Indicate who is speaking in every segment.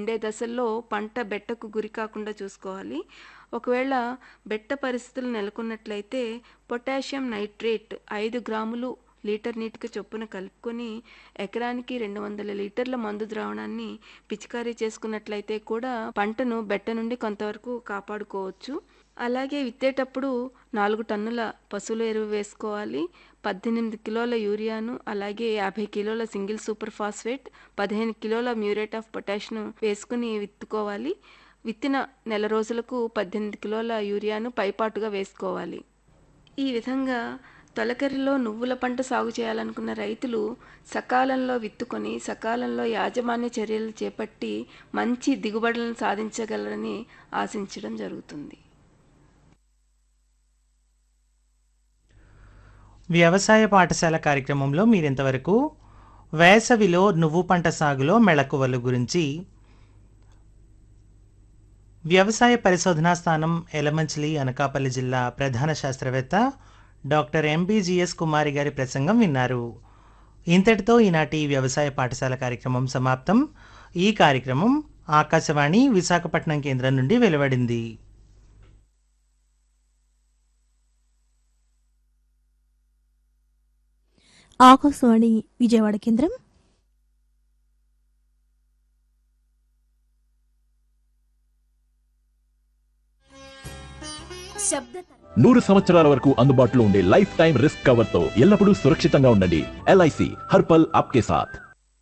Speaker 1: నిండే దశల్లో పంట బెట్టకు గురి కాకుండా చూసుకోవాలి ఒకవేళ బెట్ట పరిస్థితులు నెలకొన్నట్లయితే పొటాషియం నైట్రేట్ ఐదు గ్రాములు లీటర్ నీటికి చొప్పున కలుపుకొని ఎకరానికి రెండు వందల లీటర్ల మందు ద్రావణాన్ని పిచికారీ చేసుకున్నట్లయితే కూడా పంటను బెట్ట నుండి కొంతవరకు కాపాడుకోవచ్చు అలాగే విత్తేటప్పుడు నాలుగు టన్నుల పశువుల ఎరువు వేసుకోవాలి పద్దెనిమిది కిలోల యూరియాను అలాగే యాభై కిలోల సింగిల్ సూపర్ ఫాస్ఫేట్ పదిహేను కిలోల మ్యూరేట్ ఆఫ్ పొటాష్ను వేసుకుని విత్తుకోవాలి విత్తిన నెల రోజులకు పద్దెనిమిది కిలోల యూరియాను పైపాటుగా వేసుకోవాలి ఈ విధంగా తొలకరిలో నువ్వుల పంట సాగు చేయాలనుకున్న రైతులు సకాలంలో విత్తుకొని సకాలంలో యాజమాన్య చర్యలు చేపట్టి మంచి దిగుబడులను సాధించగలరని ఆశించడం జరుగుతుంది
Speaker 2: వ్యవసాయ పాఠశాల కార్యక్రమంలో మీరింతవరకు వేసవిలో నువ్వు పంట సాగులో మెళకువలు గురించి వ్యవసాయ పరిశోధనా స్థానం ఎలమంచిలి అనకాపల్లి జిల్లా ప్రధాన శాస్త్రవేత్త డాక్టర్ ఎంబీజీఎస్ కుమారి గారి ప్రసంగం విన్నారు ఇంతటితో ఈనాటి వ్యవసాయ పాఠశాల కార్యక్రమం సమాప్తం ఈ కార్యక్రమం ఆకాశవాణి విశాఖపట్నం కేంద్రం నుండి వెలువడింది
Speaker 3: ఆకాశవాణి విజయవాడ కేంద్రం
Speaker 4: శబ్ద
Speaker 5: నూరు సంవత్సరాల వరకు అందుబాటులో ఉండే లైఫ్ టైం రిస్క్ కవర్ తో ఎల్లప్పుడూ సురక్షితంగా ఉండండి ఎల్ఐసి హర్పల్ ఆప్కే సాథ్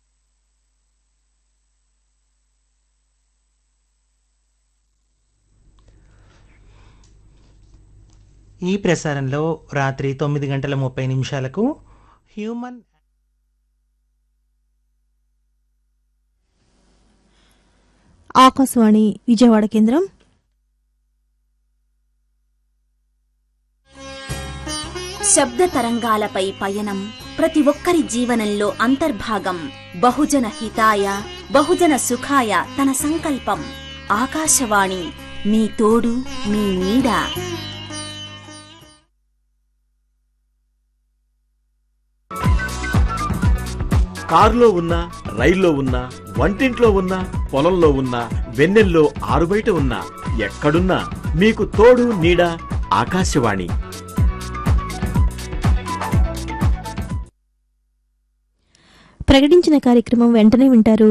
Speaker 2: ఈ ప్రసారంలో రాత్రి తొమ్మిది గంటల ముప్పై నిమిషాలకు హ్యూమన్
Speaker 3: ఆకాశవాణి విజయవాడ కేంద్రం
Speaker 4: శబ్ద తరంగాలపై పయనం ప్రతి ఒక్కరి జీవనంలో అంతర్భాగం బహుజన హితాయ బహుజన సుఖాయ తన సంకల్పం ఆకాశవాణి మీ తోడు మీ నీడ
Speaker 6: కారులో ఉన్నా రైల్లో ఉన్నా వంటింట్లో ఉన్నా పొలంలో ఉన్నా వెన్నెల్లో ఆరుబయట ఉన్నా ఎక్కడున్నా మీకు తోడు నీడ ఆకాశవాణి
Speaker 3: ప్రకటించిన కార్యక్రమం వెంటనే వింటారు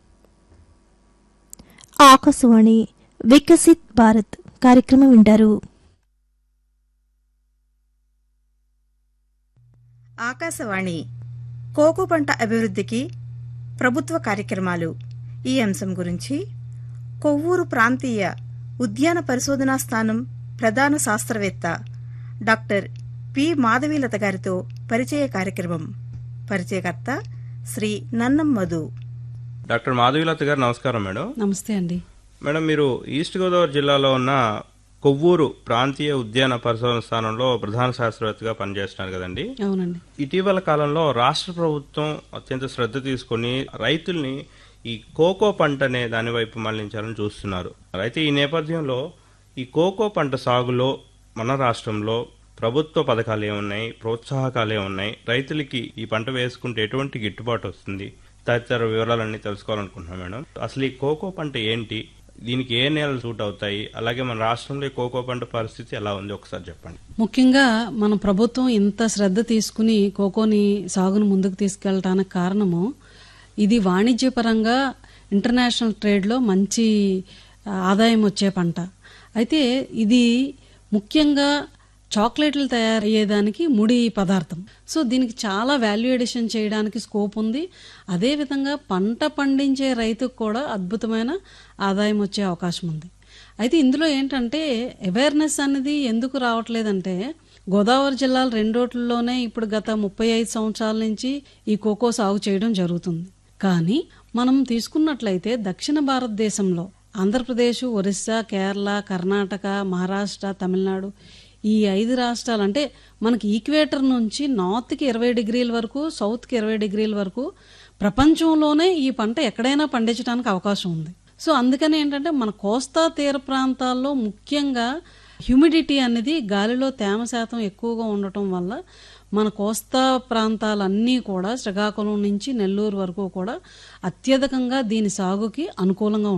Speaker 3: ఆకాశవాణి వికసిత్ భారత్ కార్యక్రమం వింటారు
Speaker 7: ఆకాశవాణి కోకో పంట అభివృద్ధికి ప్రభుత్వ కార్యక్రమాలు ఈ అంశం గురించి కొవ్వూరు ప్రాంతీయ ఉద్యాన పరిశోధనా స్థానం ప్రధాన శాస్త్రవేత్త డాక్టర్ పి మాధవీలత గారితో పరిచయ కార్యక్రమం పరిచయకర్త శ్రీ నన్నం మధు
Speaker 8: డాక్టర్ మాధవీలత గారు నమస్కారం మేడం
Speaker 9: నమస్తే అండి
Speaker 8: మేడం మీరు ఈస్ట్ గోదావరి జిల్లాలో ఉన్న కొవ్వూరు ప్రాంతీయ ఉద్యాన పరిశోధన స్థానంలో ప్రధాన శాస్త్రవేత్తగా పనిచేస్తున్నారు కదండి
Speaker 9: అవునండి
Speaker 8: ఇటీవల కాలంలో రాష్ట్ర ప్రభుత్వం అత్యంత శ్రద్ధ తీసుకొని రైతుల్ని ఈ కోకో పంట అనే దాని వైపు మళ్లించాలని చూస్తున్నారు అయితే ఈ నేపథ్యంలో ఈ కోకో పంట సాగులో మన రాష్ట్రంలో ప్రభుత్వ పథకాలు ఏమున్నాయి ప్రోత్సాహకాలు ఏమున్నాయి రైతులకి ఈ పంట వేసుకుంటే ఎటువంటి గిట్టుబాటు వస్తుంది తదితర వివరాలన్నీ తెలుసుకోవాలనుకుంటున్నాం మేడం అసలు ఈ కోకో పంట ఏంటి దీనికి ఏ నేలలు సూట్ అవుతాయి అలాగే మన రాష్ట్రంలో ఈ కోకో పంట పరిస్థితి ఎలా ఉంది ఒకసారి చెప్పండి
Speaker 9: ముఖ్యంగా మన ప్రభుత్వం ఇంత శ్రద్ధ తీసుకుని కోకోని సాగును ముందుకు తీసుకెళ్ళటానికి కారణము ఇది వాణిజ్యపరంగా ఇంటర్నేషనల్ ట్రేడ్లో మంచి ఆ, ఆదాయం వచ్చే పంట అయితే ఇది ముఖ్యంగా చాక్లెట్లు తయారయ్యేదానికి ముడి పదార్థం సో దీనికి చాలా వాల్యూ ఎడిషన్ చేయడానికి స్కోప్ ఉంది అదేవిధంగా పంట పండించే రైతుకు కూడా అద్భుతమైన ఆదాయం వచ్చే అవకాశం ఉంది అయితే ఇందులో ఏంటంటే అవేర్నెస్ అనేది ఎందుకు రావట్లేదంటే గోదావరి జిల్లాల రెండోట్లలోనే ఇప్పుడు గత ముప్పై ఐదు సంవత్సరాల నుంచి ఈ కోకో సాగు చేయడం జరుగుతుంది కానీ మనం తీసుకున్నట్లయితే దక్షిణ భారతదేశంలో ఆంధ్రప్రదేశ్ ఒరిస్సా కేరళ కర్ణాటక మహారాష్ట్ర తమిళనాడు ఈ ఐదు రాష్ట్రాలు అంటే మనకి ఈక్వేటర్ నుంచి నార్త్కి ఇరవై డిగ్రీల వరకు సౌత్కి ఇరవై డిగ్రీల వరకు ప్రపంచంలోనే ఈ పంట ఎక్కడైనా పండించడానికి అవకాశం ఉంది సో అందుకని ఏంటంటే మన కోస్తా తీర ప్రాంతాల్లో ముఖ్యంగా హ్యూమిడిటీ అనేది గాలిలో తేమ శాతం ఎక్కువగా ఉండటం వల్ల మన కోస్తా ప్రాంతాలన్నీ కూడా శ్రీకాకుళం నుంచి నెల్లూరు వరకు కూడా అత్యధికంగా దీని సాగుకి అనుకూలంగా